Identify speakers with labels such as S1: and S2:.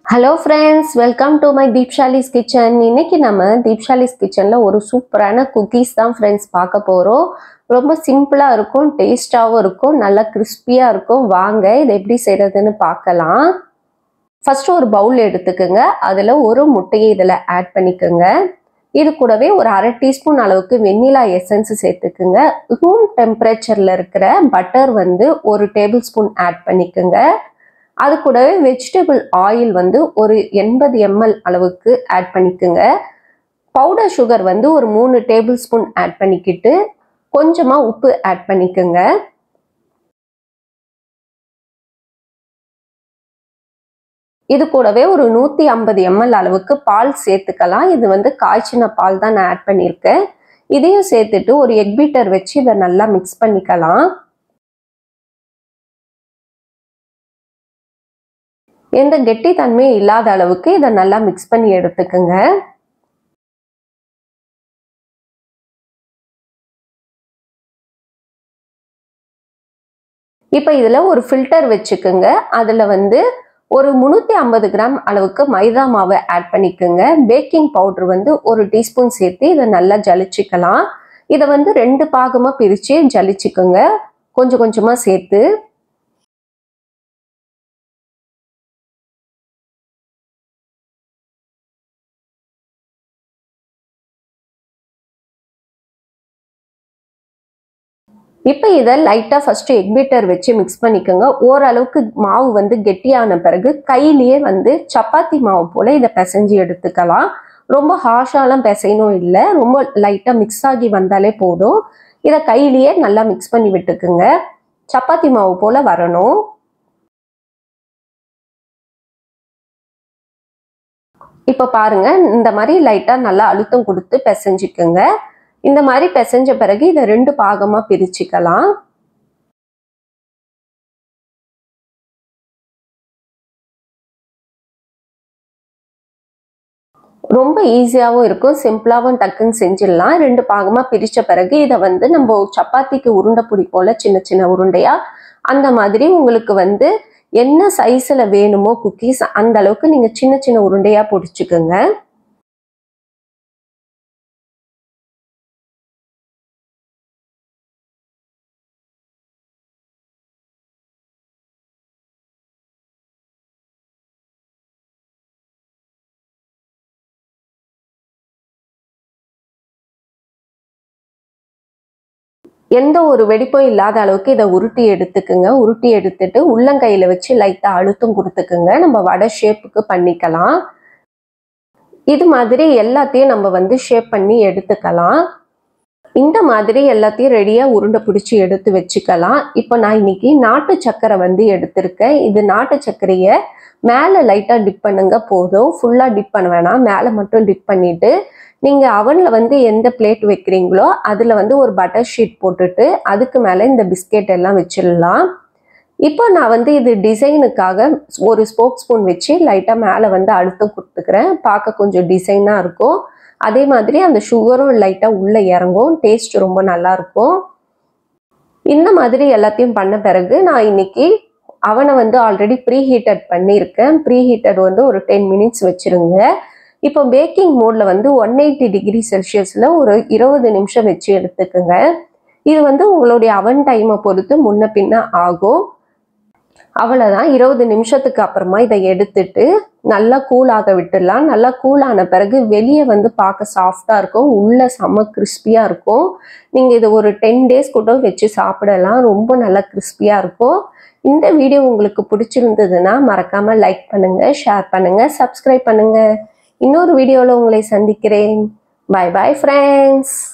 S1: hello friends welcome to my Deepshali's kitchen இன்னைக்கு நம்ம தீப்ஷாலிஸ் கிச்சனில் ஒரு சூப்பரான குக்கீஸ் தான் ஃப்ரெண்ட்ஸ் பார்க்க போகிறோம் ரொம்ப சிம்பிளாக இருக்கும் டேஸ்டாகவும் இருக்கும் நல்லா கிறிஸ்பியாக இருக்கும் வாங்க இதை எப்படி செய்கிறதுன்னு பார்க்கலாம் ஃபஸ்ட்டு ஒரு பவுல் எடுத்துக்கோங்க அதில் ஒரு முட்டையை இதில் ஆட் பண்ணிக்கோங்க இது கூடவே ஒரு அரை டீஸ்பூன் அளவுக்கு வெண்ணிலா எசன்ஸ் சேர்த்துக்குங்க ரூம் டெம்பரேச்சரில் இருக்கிற பட்டர் வந்து ஒரு டேபிள் ஸ்பூன் ஆட் பண்ணிக்கோங்க அது கூடவே வெஜிடபிள் ஆயில் வந்து ஒரு எண்பது எம்எல் அளவுக்கு ஆட் பண்ணிக்கோங்க பவுடர் சுகர் வந்து ஒரு மூணு டேபிள் ஸ்பூன் ஆட் பண்ணிக்கிட்டு கொஞ்சமாக உப்பு ஆட் பண்ணிக்கோங்க இது கூடவே ஒரு நூற்றி ஐம்பது எம்எல் அளவுக்கு பால் சேர்த்துக்கலாம் இது வந்து காய்ச்சின பால் தான் நான் ஆட் பண்ணியிருக்கேன் இதையும் சேர்த்துட்டு ஒரு எக் பீட்டர் வச்சு இதை நல்லா மிக்ஸ் பண்ணிக்கலாம் எந்த கெட்டித்தன்மையும் இல்லாத அளவுக்கு இதை நல்லா மிக்ஸ் பண்ணி எடுத்துக்கோங்க இப்போ இதில் ஒரு ஃபில்டர் வச்சுக்கோங்க அதில் வந்து ஒரு முந்நூற்றி ஐம்பது கிராம் அளவுக்கு மைதா மாவை ஆட் பண்ணிக்கோங்க பேக்கிங் பவுடர் வந்து ஒரு டீஸ்பூன் சேர்த்து இதை நல்லா ஜலிச்சிக்கலாம் இதை வந்து ரெண்டு பாகமாக பிரித்து ஜலிச்சுக்கோங்க கொஞ்சம் கொஞ்சமாக சேர்த்து இப்போ இதை லைட்டாக ஃபஸ்ட்டு எக் பீட்டர் வச்சு மிக்ஸ் பண்ணிக்கோங்க ஓரளவுக்கு மாவு வந்து கெட்டியான பிறகு கையிலேயே வந்து சப்பாத்தி மாவு போல் இதை பிசைஞ்சு எடுத்துக்கலாம் ரொம்ப ஹாஷாலாம் பிசையணும் இல்லை ரொம்ப லைட்டாக மிக்ஸ் ஆகி வந்தாலே போதும் இதை கையிலேயே நல்லா மிக்ஸ் பண்ணி விட்டுக்குங்க சப்பாத்தி மாவு போல் வரணும் இப்போ பாருங்க இந்த மாதிரி லைட்டாக நல்லா அழுத்தம் கொடுத்து பிசைஞ்சுக்குங்க இந்த மாதிரி பிசைஞ்ச பிறகு இதை ரெண்டு பாகமா பிரிச்சுக்கலாம் ரொம்ப ஈஸியாகவும் இருக்கும் சிம்பிளாகவும் டக்குன்னு செஞ்சிடலாம் ரெண்டு பாகமாக பிரித்த பிறகு இதை வந்து நம்ம சப்பாத்திக்கு உருண்டை பிடி போல் சின்ன சின்ன உருண்டையா அந்த மாதிரி உங்களுக்கு வந்து என்ன சைஸில் வேணுமோ குக்கீஸ் அந்த அளவுக்கு நீங்கள் சின்ன சின்ன உருண்டையாக பிடிச்சிக்கோங்க எந்த ஒரு வெடிப்பும் இல்லாத அளவுக்கு இதை உருட்டி எடுத்துக்குங்க உருட்டி எடுத்துட்டு உள்ளங்கையில வச்சு லைட்டா அழுத்தம் கொடுத்துக்குங்க நம்ம வடை ஷேப்புக்கு பண்ணிக்கலாம் இது மாதிரி எல்லாத்தையும் நம்ம வந்து ஷேப் பண்ணி எடுத்துக்கலாம் இந்த மாதிரி எல்லாத்தையும் ரெடியாக உருண்டை பிடிச்சி எடுத்து வச்சுக்கலாம் இப்போ நான் இன்னைக்கு நாட்டு சக்கரை வந்து எடுத்திருக்கேன் இது நாட்டு சர்க்கரையை மேலே லைட்டாக டிப் பண்ணுங்க போதும் ஃபுல்லாக டிப் பண்ண வேணாம் மேலே மட்டும் டிப் பண்ணிட்டு நீங்கள் அவனில் வந்து எந்த பிளேட் வைக்கிறீங்களோ அதில் வந்து ஒரு பட்டர் ஷீட் போட்டுட்டு அதுக்கு மேலே இந்த பிஸ்கெட் எல்லாம் வச்சிடலாம் இப்போ நான் வந்து இது டிசைனுக்காக ஒரு ஸ்போக் ஸ்பூன் வச்சு லைட்டாக மேலே வந்து அழுத்தம் கொடுத்துக்கிறேன் பார்க்க கொஞ்சம் டிசைனாக இருக்கும் அதே மாதிரி அந்த சுகரும் லைட்டாக உள்ளே இறங்கும் டேஸ்ட் ரொம்ப நல்லா இருக்கும் இந்த மாதிரி எல்லாத்தையும் பண்ண பிறகு நான் இன்னைக்கு அவனை வந்து ஆல்ரெடி ப்ரீ ஹீட்டட் பண்ணியிருக்கேன் ப்ரீ ஹீட்டட் வந்து ஒரு டென் மினிட்ஸ் வச்சுருங்க இப்போ பேக்கிங் மோடில் வந்து ஒன் எயிட்டி டிகிரி செல்சியஸில் ஒரு இருபது நிமிஷம் வச்சு எடுத்துக்கோங்க இது வந்து உங்களுடைய அவன் டைமை பொறுத்து முன்ன பின்ன ஆகும் அவ்வளோதான் இருபது நிமிஷத்துக்கு அப்புறமா இதை எடுத்துட்டு நல்லா கூலாக விட்டுடலாம் நல்லா கூலான பிறகு வெளியே வந்து பார்க்க சாஃப்டாக இருக்கும் உள்ளே செம்ம கிறிஸ்பியாக இருக்கும் நீங்கள் இதை ஒரு டென் டேஸ் கூட வச்சு சாப்பிடலாம் ரொம்ப நல்லா கிறிஸ்பியாக இருக்கும் இந்த வீடியோ உங்களுக்கு பிடிச்சிருந்ததுன்னா மறக்காமல் லைக் பண்ணுங்கள் ஷேர் பண்ணுங்கள் சப்ஸ்கிரைப் பண்ணுங்கள் இன்னொரு வீடியோவில் உங்களை சந்திக்கிறேன் பாய் பாய் ஃப்ரெண்ட்ஸ்